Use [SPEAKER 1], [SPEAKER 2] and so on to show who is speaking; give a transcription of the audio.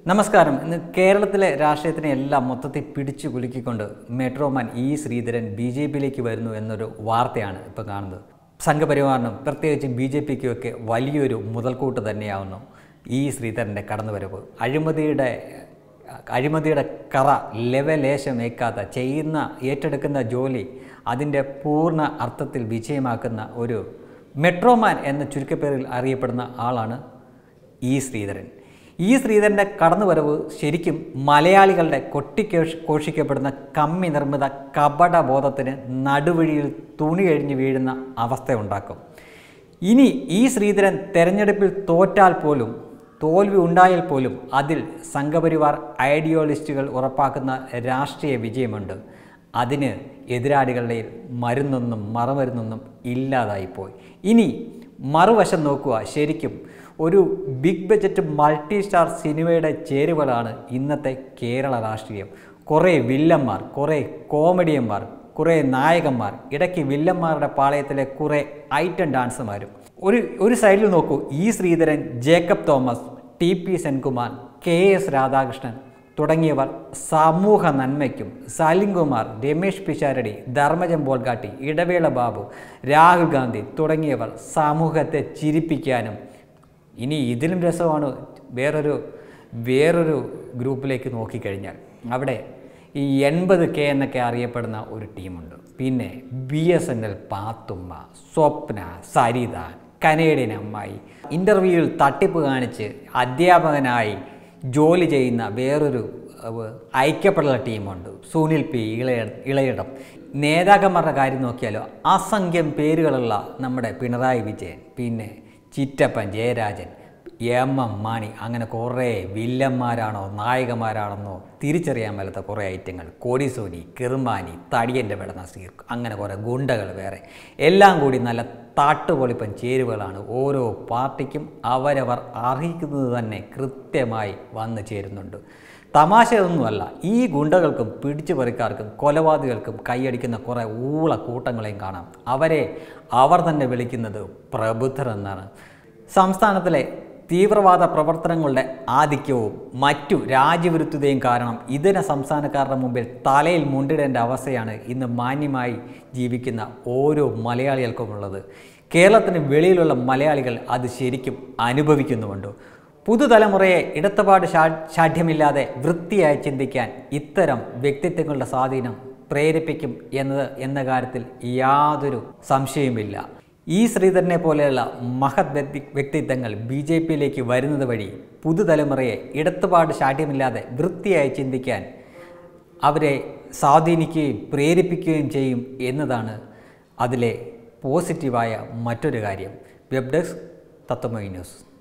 [SPEAKER 1] നമസ്കാരം ഇന്ന് കേരളത്തിലെ രാഷ്ട്രീയത്തിനെ എല്ലാം മൊത്തത്തിൽ പിടിച്ചു കുലുക്കിക്കൊണ്ട് metroman E Sreedharan B J പിയിലേക്ക് വരുന്നു എന്നൊരു വാർത്തയാണ് ഇപ്പോൾ കാണുന്നത് സംഘപരിവാറിനും പ്രത്യേകിച്ചും ബി ജെ പിക്കും ഒക്കെ വലിയൊരു മുതൽക്കൂട്ട് തന്നെയാവുന്നു ഈ ശ്രീധരൻ്റെ കടന്നുവരവ് അഴിമതിയുടെ അഴിമതിയുടെ കറ ലെവലേശം ഏക്കാത്ത ചെയ്യുന്ന ഏറ്റെടുക്കുന്ന ജോലി അതിൻ്റെ പൂർണ്ണ അർത്ഥത്തിൽ വിജയമാക്കുന്ന ഒരു മെട്രോമാൻ എന്ന ചുരുക്കപ്പേരിൽ അറിയപ്പെടുന്ന ആളാണ് ഇ ശ്രീധരൻ ഈ ശ്രീധരൻ്റെ കടന്നുവരവ് ശരിക്കും മലയാളികളുടെ കൊട്ടിക്കേഷ് ഘോഷിക്കപ്പെടുന്ന കമ്മി നിർമ്മിത കപടബോധത്തിന് നടുവഴിയിൽ തുണി കഴിഞ്ഞ് വീഴുന്ന അവസ്ഥയുണ്ടാക്കും ഇനി ഈ ശ്രീധരൻ തെരഞ്ഞെടുപ്പിൽ തോറ്റാൽ പോലും തോൽവി ഉണ്ടായാൽ പോലും അതിൽ സംഘപരിവാർ ഐഡിയോളിസ്റ്റുകൾ ഉറപ്പാക്കുന്ന രാഷ്ട്രീയ വിജയമുണ്ട് അതിന് എതിരാളികളുടെ മരുന്നൊന്നും മറുമരുന്നൊന്നും ഇല്ലാതായിപ്പോയി ഇനി മറുവശം നോക്കുക ശരിക്കും ഒരു ബിഗ് ബജറ്റ് മൾട്ടി സ്റ്റാർ സിനിമയുടെ ചേരുവകളാണ് ഇന്നത്തെ കേരള രാഷ്ട്രീയം കുറേ വില്ലന്മാർ കുറേ കോമഡിയന്മാർ കുറേ നായകന്മാർ ഇടയ്ക്ക് വില്ലന്മാരുടെ പാളയത്തിലെ കുറേ ഐറ്റം ഡാൻസുമാരും ഒരു ഒരു സൈഡിൽ നോക്കൂ E Sreedharan Jacob Thomas T P Senkumar K S Radhakrishnan തുടങ്ങിയവർ സമൂഹ നന്മയ്ക്കും സലിംകുമാർ രമേഷ് പിഷാരടി ധർമ്മജൻ ബോൾഗാട്ടി ഇടവേള ബാബു രാഹുൽ ഗാന്ധി തുടങ്ങിയവർ സമൂഹത്തെ ചിരിപ്പിക്കാനും ഇനി ഇതിലും രസമാണ് വേറൊരു വേറൊരു ഗ്രൂപ്പിലേക്ക് നോക്കിക്കഴിഞ്ഞാൽ അവിടെ ഈ എൺപത് കെ എന്നൊക്കെ അറിയപ്പെടുന്ന ഒരു ടീമുണ്ട് പിന്നെ B S N L Pathumma Swapna Saritha Canadian അമ്മായി ഇൻ്റർവ്യൂവിൽ തട്ടിപ്പ് കാണിച്ച് അധ്യാപകനായി ജോലി ചെയ്യുന്ന വേറൊരു അഹ്, ഐക്യപ്പെടല ടീമുണ്ട് സുനിൽ പി ഇളയ ഇളയിടം നേതാക്കന്മാരുടെ കാര്യം നോക്കിയാലോ അസംഖ്യം പേരുകളുള്ള നമ്മുടെ പിണറായി വിജയൻ പിന്നെ ചിറ്റപ്പൻ ജയരാജൻ എം എം മാണി അങ്ങനെ കുറേ വില്ലന്മാരാണോ നായകന്മാരാണെന്നോ തിരിച്ചറിയാൻ മേലാത്ത കുറേ ഐറ്റങ്ങൾ കോടിസോനി കിറുമാനി തടിയൻ്റെ വെട നസീർ അങ്ങനെ കുറേ ഗുണ്ടകൾ വേറെ എല്ലാം കൂടി നല്ല താട്ടുപൊളിപ്പൻ ചേരുവകളാണ് ഓരോ പാർട്ടിക്കും അവരവർ അർഹിക്കുന്നത് തന്നെ കൃത്യമായി വന്നു ചേരുന്നുണ്ട് തമാശയൊന്നുമല്ല ഈ ഗുണ്ടകൾക്കും പിടിച്ചുപറിക്കാർക്കും കൊലപാതകൾക്കും കൈയടിക്കുന്ന കുറേ ഊള കൂട്ടങ്ങളെയും കാണാം അവരെ അവർ തന്നെ വിളിക്കുന്നത് പ്രബുദ്ധർ എന്നാണ് സംസ്ഥാനത്തിലെ തീവ്രവാദ പ്രവർത്തനങ്ങളുടെ ആധിക്യവും മറ്റു രാജ്യവിരുദ്ധതയും കാരണം ഇതര സംസ്ഥാനക്കാരുടെ മുമ്പിൽ തലയിൽ മുണ്ടിടേണ്ട അവസ്ഥയാണ് ഇന്ന് മാന്യമായി ജീവിക്കുന്ന ഓരോ മലയാളികൾക്കുമുള്ളത് കേരളത്തിന് വെളിയിലുള്ള മലയാളികൾ അത് ശരിക്കും അനുഭവിക്കുന്നുമുണ്ട് പുതുതലമുറയെ ഇടത്തുപാട് ശാ ശാഠ്യമില്ലാതെ വൃത്തിയായി ചിന്തിക്കാൻ ഇത്തരം വ്യക്തിത്വങ്ങളുടെ സ്വാധീനം പ്രേരിപ്പിക്കും എന്നത് എന്ന കാര്യത്തിൽ യാതൊരു സംശയവുമില്ല ഈ ശ്രീധരനെ പോലെയുള്ള മഹത് വ്യക്തി വ്യക്തിത്വങ്ങൾ ബി ജെ പിയിലേക്ക് വരുന്നത് വഴി പുതുതലമുറയെ ഇടത്തുപാട് ശാഠ്യമില്ലാതെ വൃത്തിയായി ചിന്തിക്കാൻ അവരെ സ്വാധീനിക്കുകയും പ്രേരിപ്പിക്കുകയും ചെയ്യും എന്നതാണ് അതിലെ പോസിറ്റീവായ മറ്റൊരു കാര്യം വെബ് ഡെസ്ക് തത്വമൈ ന്യൂസ്